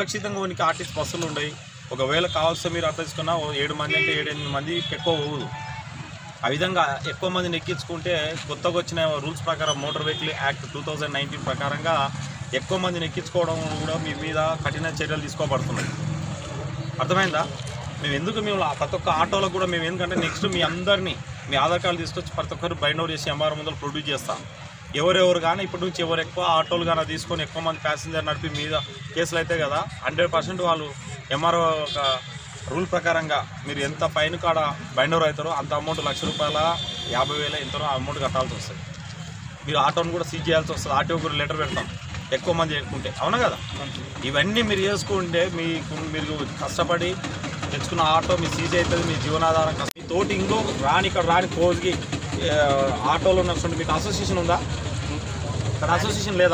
సురక్షితంగా ఉనికి ఆర్టీసీ బస్సులు ఉన్నాయి ఒకవేళ కావాల్సి మీరు అర్థం చేసుకున్నా ఓ ఏడు మంది అంటే ఏడు ఎనిమిది మంది ఎక్కువ పోదు ఆ విధంగా ఎక్కువ మందిని ఎక్కించుకుంటే కొత్తగా వచ్చిన రూల్స్ ప్రకారం motor vehicle act two thousand nineteen ప్రకారంగా ఎక్కువ మందిని ఎక్కించుకోవడం కూడా మీ మీద కఠిన చర్యలు తీసుకోబడుతున్నాయి అర్థమైందా మేము ఎందుకు మేము ఆ ప్రతి ఒక్క ఆటోలో కూడా మేము ఎందుకంటే నెక్స్ట్ మీ అందరినీ మీ ఆధార్ కార్డు తీసుకొచ్చి ప్రతి ఒక్కరు బైండ్ అవుట్ చేసి ఎంఆర్ ముందర ప్రొడ్యూస్ చేస్తాం ఎవరెవరు కానీ ఇప్పటి నుంచి ఎవరు ఎక్కువ ఆటోలు కానీ తీసుకొని ఎక్కువ మంది ప్యాసింజర్ నడిపి మీద కేసులు అయితే కదా హండ్రెడ్ పర్సెంట్ వాళ్ళు ఎంఆర్ఓ ఒక రూల్ ప్రకారంగా మీరు ఎంత ఫైన్ కాడ బైండ్ ఓవర్ అవుతారో అంత అమౌంట్ లక్ష రూపాయల యాభై వేల ఎంతనో అమౌంట్ కట్టాల్సి వస్తుంది మీరు ఆటోను కూడా సీజ్ చేయాల్సి వస్తుంది ఆటో కూడా లెటర్ పెడతాం ఎక్కువ మంది ఎక్కుంటే అవునా కదా ఇవన్నీ మీరు చేసుకుంటే మీకు మీరు కష్టపడి తెచ్చుకున్న ఆటో మీ సీజ్ అవుతుంది మీ జీవనాధారం కష్టం మీ తోటి ఇంకో రాని ఇక్కడ రాని కోజ్కి ఆ, ఆటోలో నడుస్తుంటే మీకు అసోసియేషన్ ఉందా ఇక్కడ అసోసియేషన్ లేదా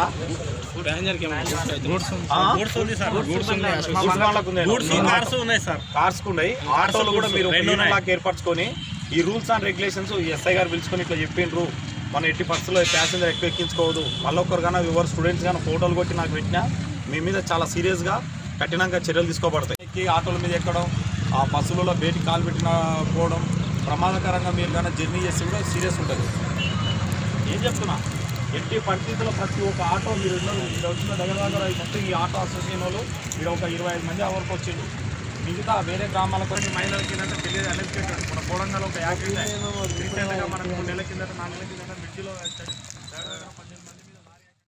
ఆ? గూడ్స్ వాళ్ళకు ఉంది. కార్స్ కు ఉన్నాయి ఆటోలు కూడా మీరు ఒక యూనియన్ లాగా ఏర్పరచుకొని ఈ రూల్స్ అండ్ రెగ్యులేషన్స్ ఎస్ఐ గారు పిలుచుకొని ఇట్లా చెప్పిండ్రు మన ఎట్టి పరిస్థితుల్లో ప్యాసింజర్ ఎక్కువ ఎక్కించుకోవద్దు మళ్ళీ ఒక్కరు కానీ ఎవరు స్టూడెంట్స్ కానీ ఫోటోలు కొట్టి నాకు పెట్టినా మీ మీద చాలా సీరియస్గా కఠినంగా చర్యలు తీసుకోబడతాయి ఎక్కి ఆటోల మీద ఎక్కడం ఆ బస్సులలో బయటికి కాలు పెట్టిన పోవడం ప్రమాదకరంగా మీరు కానీ జర్నీ చేస్తే కూడా సీరియస్ ఉంటుంది ఏం చెప్తున్నా ఎట్టి పరిస్థితుల్లో ప్రతి ఒక్క ఆటో మీరు ఉన్నారు ఇక్కడ వచ్చిన దగ్గర దగ్గర ఈ మొత్తం ఈ ఆటో అసోసియేషన్ వాళ్ళు మీరు ఒక ఇరవై ఐదు మంది వరకు వచ్చిండు మిగతా వేరే గ్రామాలకు వచ్చి మహిళలకి ఏంటంటే తెలియదు అన్ఎడ్యుకేటెడ్ మన కోడంగల్ ఒక యాక్సిడెంట్ రీసెంట్గా మనకు మూడు నెలల కిందట నాలుగు నెలల కిందట మిర్చిలో